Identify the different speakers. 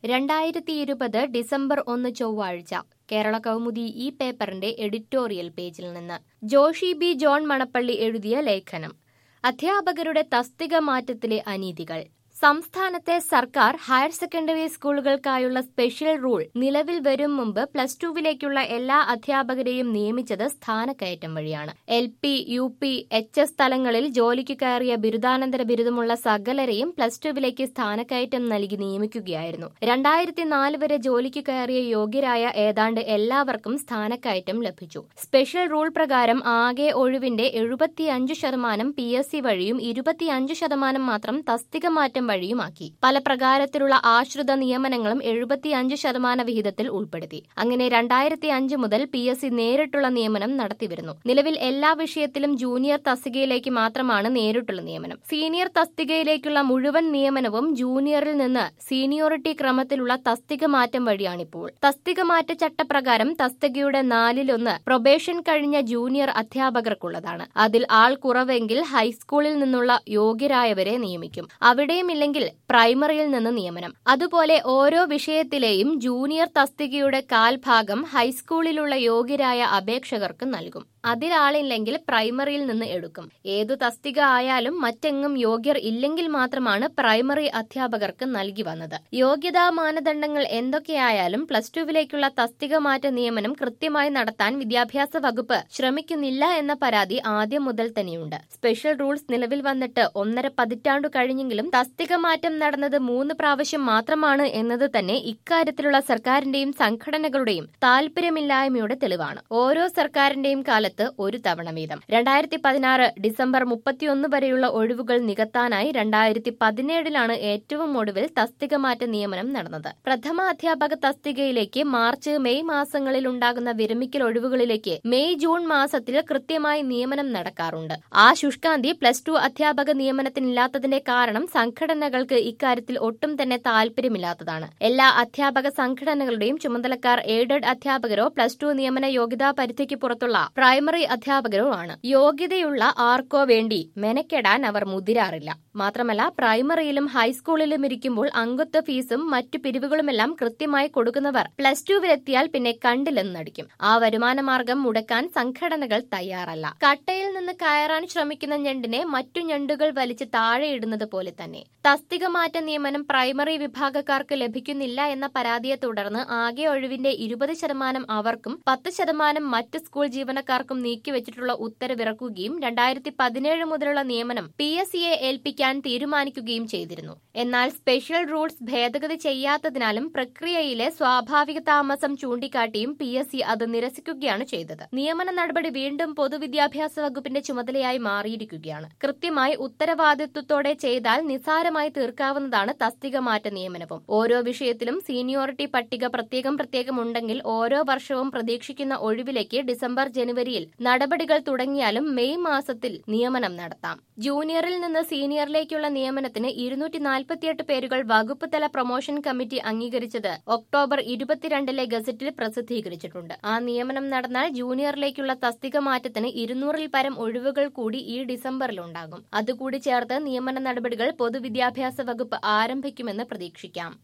Speaker 1: രണ്ടായിരത്തി ഇരുപത് ഡിസംബർ ഒന്ന് ചൊവ്വാഴ്ച കേരള കൗമുദി ഈ പേപ്പറിന്റെ എഡിറ്റോറിയൽ പേജിൽ നിന്ന് ജോഷി ബി ജോൺ മണപ്പള്ളി എഴുതിയ ലേഖനം അധ്യാപകരുടെ തസ്തിക മാറ്റത്തിലെ അനീതികൾ സംസ്ഥാനത്തെ സർക്കാർ ഹയർ സെക്കൻഡറി സ്കൂളുകൾക്കായുള്ള സ്പെഷ്യൽ റൂൾ നിലവിൽ വരും മുമ്പ് പ്ലസ് ടുവിലേക്കുള്ള എല്ലാ അധ്യാപകരെയും നിയമിച്ചത് സ്ഥാനക്കയറ്റം വഴിയാണ് L P U P H S തലങ്ങളിൽ ജോലിക്ക് കയറിയ ബിരുദാനന്തര ബിരുദമുള്ള സകലരെയും പ്ലസ് ടുവിലേക്ക് സ്ഥാനക്കയറ്റം നൽകി നിയമിക്കുകയായിരുന്നു രണ്ടായിരത്തി നാല് വരെ ജോലിക്ക് കയറിയ യോഗ്യരായ ഏതാണ്ട് എല്ലാവർക്കും സ്ഥാനക്കയറ്റം ലഭിച്ചു സ്പെഷ്യൽ റൂൾ പ്രകാരം ആകെ ഒഴിവിന്റെ എഴുപത്തിയഞ്ച് ശതമാനം പി എസ് സി വഴിയും ഇരുപത്തിയഞ്ച് ശതമാനം മാത്രം തസ്തിക മാറ്റം വഴിയുമാക്കി പല പ്രകാരത്തിലുള്ള ആശ്രിത നിയമനങ്ങളും എഴുപത്തിയഞ്ച് ശതമാന വിഹിതത്തിൽ ഉൾപ്പെടുത്തി അങ്ങനെ രണ്ടായിരത്തി അഞ്ച് മുതൽ പി എസ് സി നേരിട്ടുള്ള നിയമനം നടത്തിവരുന്നു നിലവിൽ എല്ലാ വിഷയത്തിലും ജൂനിയർ തസ്തികയിലേക്ക് മാത്രമാണ് നേരിട്ടുള്ള നിയമനം സീനിയർ തസ്തികയിലേക്കുള്ള മുഴുവൻ നിയമനവും ജൂനിയറിൽ നിന്ന് സീനിയോറിറ്റി ക്രമത്തിലുള്ള തസ്തിക മാറ്റം വഴിയാണിപ്പോൾ തസ്തിക മാറ്റ ചട്ടപ്രകാരം തസ്തികയുടെ നാലിലൊന്ന് പ്രൊബേഷൻ കഴിഞ്ഞ ജൂനിയർ അധ്യാപകർക്കുള്ളതാണ് അതിൽ ആൾ കുറവെങ്കിൽ ഹൈസ്കൂളിൽ നിന്നുള്ള യോഗ്യരായവരെ നിയമിക്കും അവിടെയും ഇല്ലെങ്കിൽ പ്രൈമറിയിൽ നിന്ന് നിയമനം അതുപോലെ ഓരോ വിഷയത്തിലെയും ജൂനിയർ തസ്തികയുടെ കാൽഭാഗം ഹൈസ്കൂളിലുള്ള യോഗ്യരായ അപേക്ഷകർക്ക് നൽകും അതിലാളില്ലെങ്കിൽ പ്രൈമറിയിൽ നിന്ന് എടുക്കും ഏതു തസ്തിക ആയാലും മറ്റെങ്ങും യോഗ്യർ ഇല്ലെങ്കിൽ മാത്രമാണ് പ്രൈമറി അധ്യാപകർക്ക് നൽകി വന്നത് യോഗ്യതാ മാനദണ്ഡങ്ങൾ എന്തൊക്കെയായാലും പ്ലസ് ടുവിലേക്കുള്ള തസ്തിക മാറ്റ നിയമനം കൃത്യമായി നടത്താൻ വിദ്യാഭ്യാസ വകുപ്പ് ശ്രമിക്കുന്നില്ല എന്ന പരാതി ആദ്യം മുതൽ തന്നെയുണ്ട് സ്പെഷ്യൽ റൂൾസ് നിലവിൽ വന്നിട്ട് ഒന്നര പതിറ്റാണ്ടു കഴിഞ്ഞെങ്കിലും തസ്തിക മാറ്റം നടന്നത് മൂന്ന് പ്രാവശ്യം മാത്രമാണ് എന്നത് തന്നെ ഇക്കാര്യത്തിലുള്ള സർക്കാരിന്റെയും സംഘടനകളുടെയും താൽപര്യമില്ലായ്മയുടെ തെളിവാണ് ഓരോ സർക്കാരിന്റെയും കാലത്ത് ഒരു തവണ വീതം രണ്ടായിരത്തി പതിനാറ് ഡിസംബർ മുപ്പത്തിയൊന്ന് വരെയുള്ള ഒഴിവുകൾ നികത്താനായി രണ്ടായിരത്തി പതിനേഴിലാണ് ഏറ്റവും ഒടുവിൽ തസ്തിക മാറ്റ നിയമനം നടന്നത് പ്രഥമ അധ്യാപക തസ്തികയിലേക്ക് മാർച്ച് മെയ് മാസങ്ങളിൽ ഉണ്ടാകുന്ന വിരമിക്കൽ ഒഴിവുകളിലേക്ക് മെയ് ജൂൺ മാസത്തിൽ കൃത്യമായി നിയമനം നടക്കാറുണ്ട് ആ ശുഷ്കാന്തി പ്ലസ് ടു അധ്യാപക നിയമനത്തിനില്ലാത്തതിന്റെ കാരണം സംഘടനകൾക്ക് ഇക്കാര്യത്തിൽ ഒട്ടും തന്നെ താൽപര്യമില്ലാത്തതാണ് എല്ലാ അധ്യാപക സംഘടനകളുടെയും ചുമതലക്കാർ എയ്ഡഡ് അധ്യാപകരോ പ്ലസ് ടു നിയമന യോഗ്യതാ പരിധിക്ക് പുറത്തുള്ള പ്രൈമറി അധ്യാപകരോ ആണ് യോഗ്യതയുള്ള ആർക്കോ വേണ്ടി മെനക്കെടാൻ അവർ മുതിരാറില്ല മാത്രമല്ല പ്രൈമറിയിലും ഹൈസ്കൂളിലും ഇരിക്കുമ്പോൾ അംഗത്വ ഫീസും മറ്റു പിരിവുകളുമെല്ലാം കൃത്യമായി കൊടുക്കുന്നവർ പ്ലസ് ടുവിലെത്തിയാൽ പിന്നെ കണ്ടില്ലെന്ന് നടിക്കും ആ വരുമാന മാർഗം മുടക്കാൻ സംഘടനകൾ തയ്യാറല്ല കട്ടയിൽ നിന്ന് കയറാൻ ശ്രമിക്കുന്ന ഞണ്ടിനെ മറ്റു ഞണ്ടുകൾ വലിച്ച് താഴെയിടുന്നത് പോലെ തന്നെ തസ്തിക മാറ്റ നിയമനം പ്രൈമറി വിഭാഗക്കാർക്ക് ലഭിക്കുന്നില്ല എന്ന പരാതിയെ തുടർന്ന് ആകെ ഒഴിവിന്റെ ഇരുപത് ശതമാനം അവർക്കും പത്ത് ശതമാനം മറ്റ് സ്കൂൾ ജീവനക്കാർക്കും നീക്കിവച്ചിട്ടുള്ള ഉത്തരവിറക്കുകയും രണ്ടായിരത്തി പതിനേഴ് മുതലുള്ള നിയമനം പി എസ് സിയെ ഏൽപ്പിക്കാൻ തീരുമാനിക്കുകയും ചെയ്തിരുന്നു എന്നാൽ സ്പെഷ്യൽ റൂൾസ് ഭേദഗതി ചെയ്യാത്തതിനാലും പ്രക്രിയയിലെ സ്വാഭാവിക താമസം ചൂണ്ടിക്കാട്ടിയും പി എസ് സി അത് നിരസിക്കുകയാണ് ചെയ്തത് നിയമന നടപടി വീണ്ടും പൊതുവിദ്യാഭ്യാസ വകുപ്പിന്റെ ചുമതലയായി മാറിയിരിക്കുകയാണ് കൃത്യമായി ഉത്തരവാദിത്വത്തോടെ ചെയ്താൽ നിസാരമായി തീർക്കാവുന്നതാണ് തസ്തിക മാറ്റ നിയമനവും ഓരോ വിഷയത്തിലും സീനിയോറിറ്റി പട്ടിക പ്രത്യേകം പ്രത്യേകം ഉണ്ടെങ്കിൽ ഓരോ വർഷവും പ്രതീക്ഷിക്കുന്ന ഒഴിവിലേക്ക് ഡിസംബർ ജനുവരിയിൽ നടപടികൾ തുടങ്ങിയാലും മെയ് മാസത്തിൽ നിയമനം നടത്താം ജൂനിയറിൽ നിന്ന് സീനിയറിലേക്കുള്ള നിയമനത്തിന് ഇരുന്നൂറ്റി നാൽപ്പത്തിയെട്ട് പേരുകൾ വകുപ്പ് തല പ്രൊമോഷൻ കമ്മിറ്റി അംഗീകരിച്ചത് ഒക്ടോബർ ഇരുപത്തിരണ്ടിലെ ഗസറ്റിൽ പ്രസിദ്ധീകരിച്ചിട്ടുണ്ട് ആ നിയമനം നടന്നാൽ ജൂനിയറിലേക്കുള്ള തസ്തിക മാറ്റത്തിന് ഇരുന്നൂറിൽ പരം ഒഴിവുകൾ കൂടി ഈ ഡിസംബറിലുണ്ടാകും അതുകൂടി ചേർത്ത് നിയമന നടപടികൾ പൊതുവിദ്യാഭ്യാസ വകുപ്പ് ആരംഭിക്കുമെന്ന് പ്രതീക്ഷിക്കാം